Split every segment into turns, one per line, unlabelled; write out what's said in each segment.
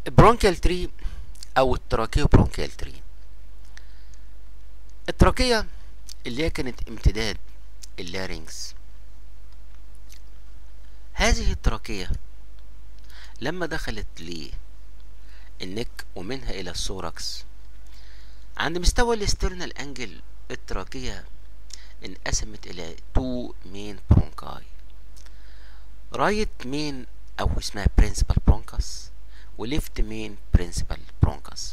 برونكيال تري او التراكيو برونكيال تري التراكية اللي هي كانت امتداد اللارينكس هذه التراكية لما دخلت للنك ومنها الى السوركس عند مستوى الاسترنال انجل التراكية انقسمت الى تو مين برونكاي رايت مين او اسمها برنسبال برونكاس وليفت مين برنسبال برونكاس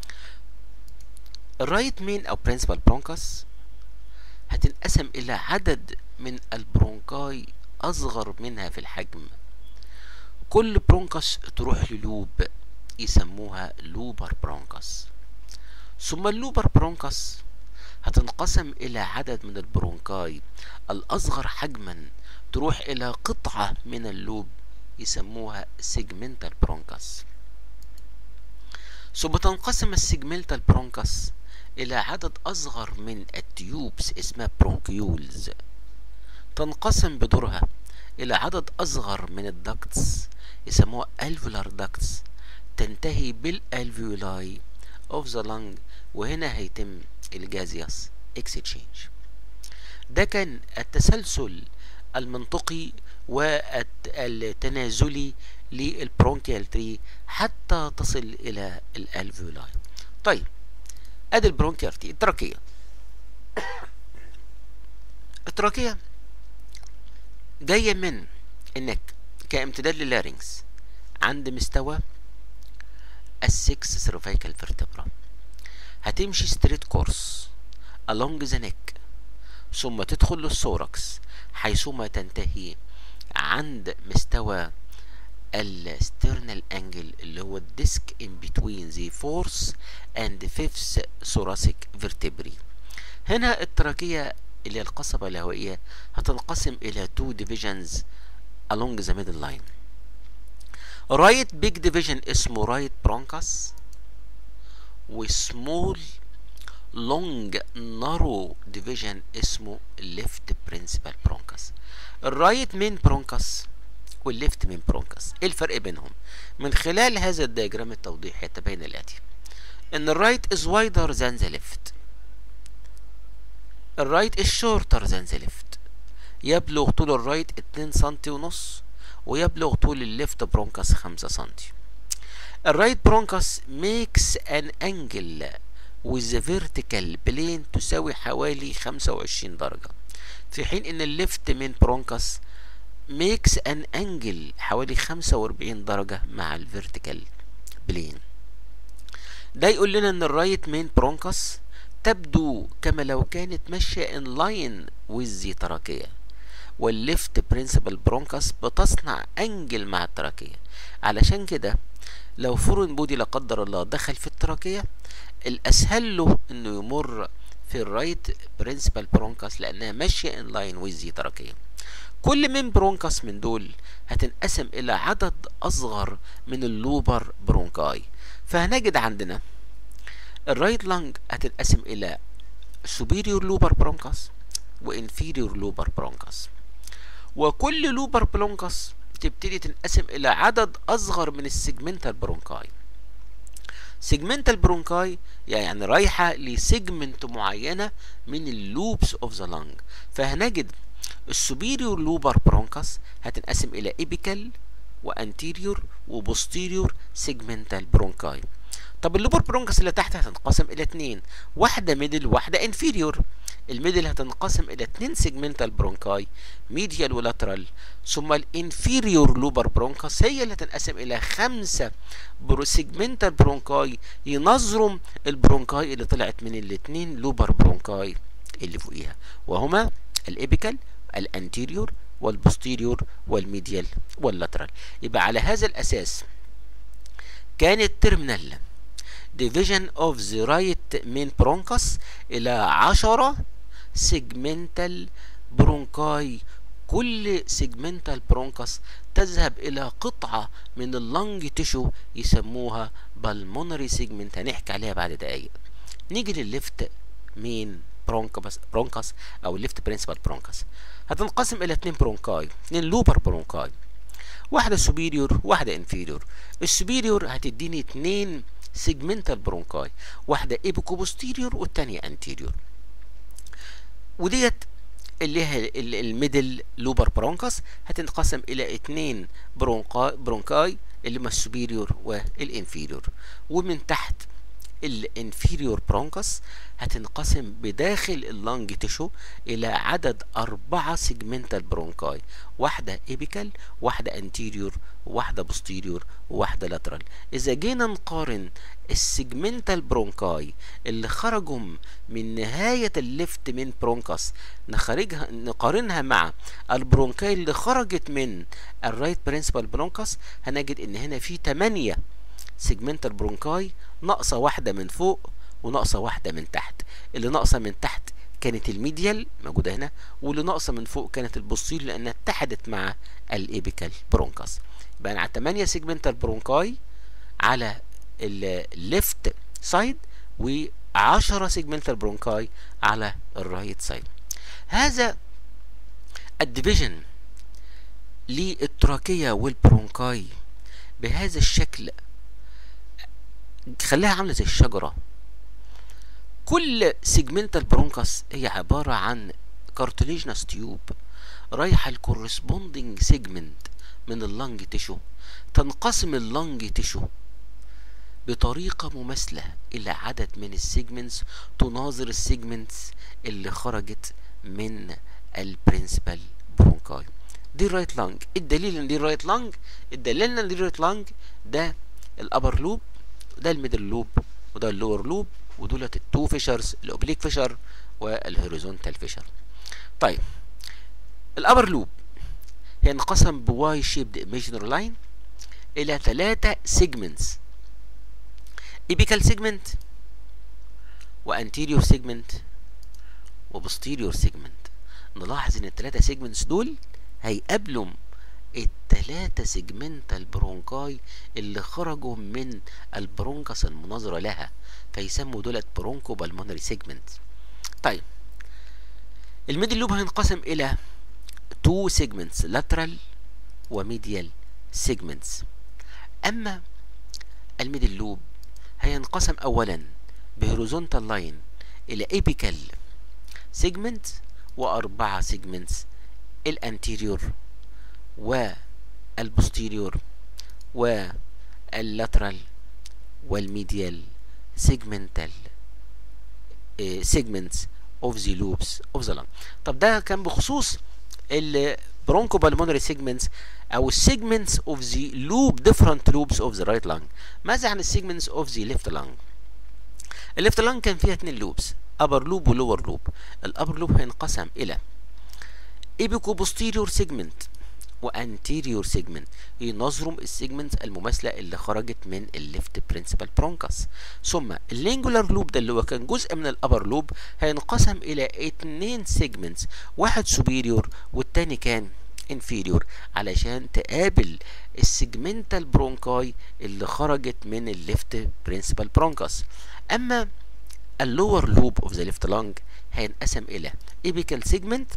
الرايت مين او برنسبال برونكاس هتنقسم الى عدد من البرونكاي اصغر منها في الحجم كل برونكاس تروح للوب يسموها لوبر برونكاس ثم اللوبر برونكاس هتنقسم إلى عدد من البرونكاي الأصغر حجما تروح إلى قطعة من اللوب يسموها سيجمنتال برونكاس ثم تنقسم السيجمنتال برونكاس إلى عدد أصغر من التيوبس اسمها برونكيولز تنقسم بدورها إلى عدد أصغر من الدكتس يسموها الفولار دكتس تنتهي بالالفيولاي اوف ذا لنج وهنا هيتم الجازيوس اكسشينج ده كان التسلسل المنطقي والتنازلي للبرونكيال تري حتى تصل الى الالفيولاي طيب ادي البرونكيال تري التراكيه التراكيه جايه من انك كامتداد للارينكس عند مستوى السكس سيرفيكال فيرتبرا هتمشي ستريت كورس along the neck ثم تدخل للسوركس حيثما تنتهي عند مستوى السترنال انجل اللي هو الديسك in between the fourth and fifth thoracic vertebrae هنا التراكية اللي هي القصبة الهوائية هتنقسم إلى two divisions along the middle line رايت بيج ديفيجن اسمه رايت برونكاس وسمول لونج نارو ديفيجن اسمه ليفت برنسبال برونكاس الرايت مين برونكاس والليفت مين برونكاس ايه الفرق بينهم من خلال هذا الدياجرام التوضيحي يتبين الاتي ان الرايت is wider than the left الرايت is shorter than the left يبلغ طول الرايت 2 سنتي ونص ويبلغ طول الليفت برونكاس 5 سنتي الرايت برونكاس makes an angle with the vertical plane تساوي حوالي 25 درجة في حين ان الليفت من برونكاس makes an angle حوالي 45 درجة مع الفيرتيكال بلين ده يقول لنا ان الرايت مين برونكاس تبدو كما لو كانت ماشية in line with the تراكية والليفت برنسبل برونكاس بتصنع انجل مع التراكية علشان كده لو فورن بودي لا قدر الله دخل في التراكية الاسهل له انه يمر في الرايت برنسبل برونكاس لانها ماشية ان لاين ويز دي تراكية كل من برونكاس من دول هتنقسم الى عدد اصغر من اللوبر برونكاي فهنجد عندنا الرايت لانج هتنقسم الى superior لوبر برونكاس وانفيريور لوبر برونكاس وكل لوبر برونكاس تبتدي تنقسم الى عدد اصغر من السيجمنتال برونكاي سيجمنتال برونكاي يعني رايحه لسيجمنت معينه من اللوبس اوف ذا لانج فهنجد السوبيريور لوبر برونكاس هتنقسم الى ايبيكال وانتيريور وبوستيريور سيجمنتال برونكاي طب اللوبر برونكاس اللي تحت هتنقسم الى اتنين واحده ميدل واحده انفيريور الميدل هتنقسم الى اتنين سيجمنتال برونكاي ميديال ولاترال ثم الانفيريور لوبر برونكاس هي اللي هتنقسم الى خمسه برو سيجمنتال برونكاي ينظرم البرونكاي اللي طلعت من الاتنين لوبر برونكاي اللي فوقيها وهما الابيكال الانتيريور والبوستيريور والميديال واللاترال يبقى على هذا الاساس كان الترمينال division of the right main bronchus إلى عشرة segmental برونكاي كل segmental bronchus تذهب إلى قطعة من اللنج تشو يسموها pulmonary segment هنحكي عليها بعد دقايق نيجي للليفت مين برونكاس برونكاس او الليفت برنسبال برونكاس هتنقسم الى اتنين برونكاي اتنين لوبر برونكاي واحده سوبيريور واحده انفيريور السوبيريور هتديني اتنين سيجمنتال برونكاي واحده ايبيكو بوستيريور والتانيه انتيريور وديت اللي هي الميدل لوبر برونكاس هتنقسم الى اتنين برونكاي برونكاي اللي هما السوبيريور والانفيريور ومن تحت الانفيريور برونكس هتنقسم بداخل اللنج تيشو الى عدد اربعة سيجمنتال برونكاي واحدة ايبيكال واحدة انتيريور واحدة بوستيريور وواحدة لاترال اذا جينا نقارن السيجمنتال برونكاي اللي خرجوا من نهاية الليفت من برونكاس نخرجها نقارنها مع البرونكاي اللي خرجت من الرايت برنسبال برونكاس هنجد ان هنا في 8 سيجمنتال برونكاي ناقصه واحده من فوق وناقصه واحده من تحت اللي ناقصه من تحت كانت الميديال موجوده هنا واللي ناقصه من فوق كانت البوستير لانها اتحدت مع الايبيكال برونكاس يبقى انا على 8 سيجمنتال برونكاي على الليفت سايد و10 سيجمنتال برونكاي على الرايت سايد هذا الديفيجن للتراكية والبرونكاي بهذا الشكل خليها عامله زي الشجره كل سيجمنتال برونكاس هي عباره عن كارتليجنس تيوب رايحه الكورسبوندنج سيجمنت من اللنج تيشو تنقسم اللنج تيشو بطريقه مماثله الى عدد من السيجمنتس تناظر السيجمنتس اللي خرجت من البرنسبال برونكاي دي الرايت لانج الدليل ان دي الرايت لانج الدليل ان دي الرايت لانج ده الابر لوب ده الميدل لوب وده اللور لوب ودولت التو فيشرز الاوبليك فيشر والهوريزونتال فيشر طيب الابر لوب هينقسم بواي شيبد ايميجنر لاين الى ثلاثة سيجمنتس ايبيكال سيجمنت وانتيريور سيجمنت وبوستيريور سيجمنت نلاحظ ان الثلاثة سيجمنتس دول هيقابلوا التلاتة سيجمنتال برونكاي اللي خرجوا من البرونكس المناظرة لها فيسموا دولت برونكو بالمونري سيجمنت طيب الميدل لوب هينقسم الى تو سيجمنتس لاترال وميديال سيجمنتس اما الميدل لوب هينقسم اولا بهوريزونتال لاين الى ايبيكال سيجمنت واربعة سيجمنتس الانتيريور والبوستيريور واللاترال والميديال سيجمنتال سيجمنتس اوف ذا لوبس اوف ذا لانج طب ده كان بخصوص البرونكو بالمونري سيجمنتس او السيجمنتس اوف ذا لوب ديفرنت لوبس اوف ذا رايت لانج ماذا عن السيجمنتس اوف ذا ليفت لانج الليفت لانج كان فيها اتنين لوبس ابر لوب ولور لوب الابر لوب هينقسم الى ايبيكو بوستيريور سيجمنت وانتيريور سيجمنت ينظرم السيجمنت المماثله اللي خرجت من الليفت برنسبال برونكاس ثم اللينجولار لوب ده اللي هو كان جزء من الابر لوب هينقسم الى اتنين سيجمنتس واحد سوبيريور والتاني كان انفيريور علشان تقابل السيجمنتال برونكاي اللي خرجت من الليفت برنسبال برونكاس اما اللور لوب اوف ذا ليفت لانج هينقسم الى ايبيكال سيجمنت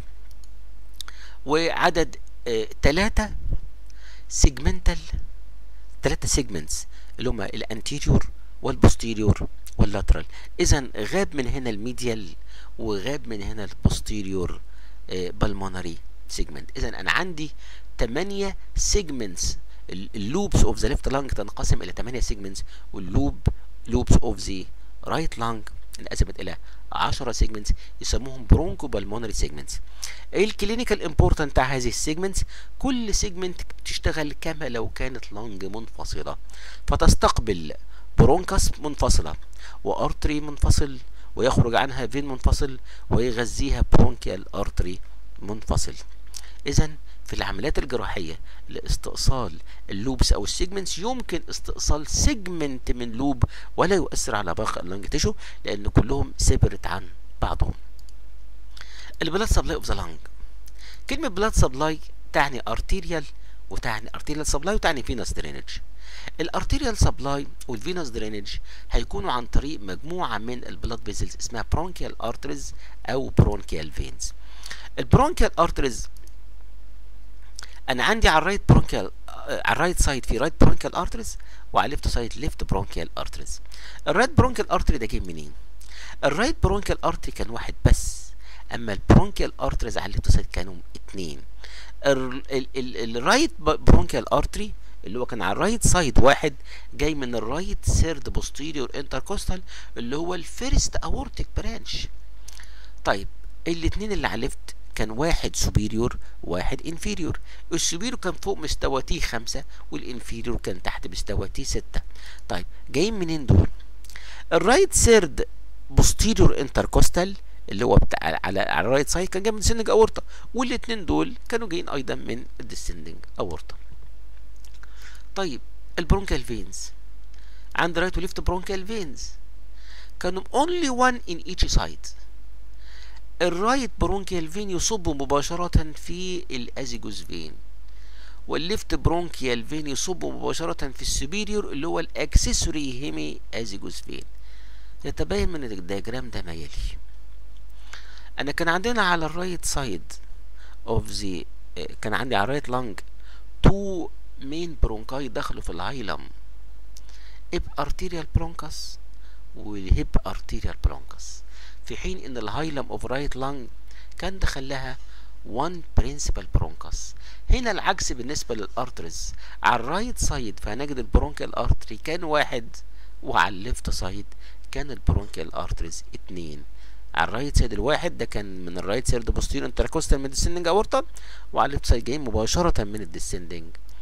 وعدد ثلاثة سيجمنتال ثلاثة سيجمنتس اللي هما الانتيريور والبوستيريور واللاترال اذا غاب من هنا الميديال وغاب من هنا البوستيريور بالمونري سيجمنت اذا انا عندي 8 سيجمنتس اللوبس اوف ذا ليفت لانج تنقسم الى 8 سيجمنتس واللوب لوبس اوف ذا رايت لانج انقسمت الى 10 سيجمنتس يسموهم برونكو بالمونري سيجمنتس ايه الكلينيكال امبورتنت بتاع هذه السيجمنتس كل سيجمنت بتشتغل كما لو كانت لانج منفصله فتستقبل برونكاس منفصله وارتري منفصل ويخرج عنها فين منفصل ويغذيها برونكيال ارتري منفصل اذا في العمليات الجراحية لاستئصال اللوبس أو السيجمنتس يمكن استئصال سيجمنت من لوب ولا يؤثر على باقي اللنج تيشو لأن كلهم سيبرت عن بعضهم. البلاد سبلاي اوف ذا لانج كلمة بلاد سبلاي تعني ارتيريال وتعني ارتيريال سبلاي وتعني فينس درينج. الارتيريال سبلاي والفينوس درينج هيكونوا عن طريق مجموعة من البلاد فيزلز اسمها برونكيال ارتريز أو برونكيال فينز. البرونكيال ارتريز انا عندي على الرايت برونكيال على الرايت سايد في رايت برونكيال ارتريز وعلى الليفت سايد ليفت برونكيال ارتريز الرايت برونكيال ارتري ده جاي منين الرايت برونكيال ارتري كان واحد بس اما البرونكيال ارتريز على الليفت سايد كانوا اتنين الرايت برونكيال ارتري اللي هو كان على الرايت سايد واحد جاي من الرايت سيرد بوستيريور انتركوستال اللي هو الفيرست اورتيك برانش طيب الاتنين اللي على الليفت كان واحد سوبيريور واحد انفيريور السوبيريور كان فوق مستوى تي خمسة والانفيريور كان تحت مستوى تي ستة طيب جايين منين دول الرايت سيرد بوستيريور انتركوستال اللي هو بتاع على على الرايت سايد كان جاي من الديسندنج اورتا والاثنين دول كانوا جايين ايضا من الديسندنج اورتا طيب البرونكال فينز عند رايت وليفت برونكال فينز كانوا only one in each side الرايت برونكيال فين يصب مباشرة في الازيجوس فين والليفت برونكيال فين يصب مباشرة في السوبيريور اللي هو الاكسسوري هيمي ازيجوس فين يتبين من الدياجرام ده ما يلي انا كان عندنا على الرايت سايد اوف ذا كان عندي على الرايت لانج تو مين برونكاي دخلوا في الهايلم اب ارتيريال برونكاس والهيب ارتيريال برونكاس في حين ان الهايلم اوف رايت لانج كان دخل لها 1 برنسبل برونكاس هنا العكس بالنسبة للارترز على الرايت سايد فهنجد البرونكال ارتري كان واحد وعلى الليفت سايد كان البرونكال ارتريز اتنين على الرايت سايد الواحد ده كان من الرايت سايد بوستيريور انتراكوستال من الديسندنج اورتا وعلى الليفت سايد جاي مباشرة من الديسندنج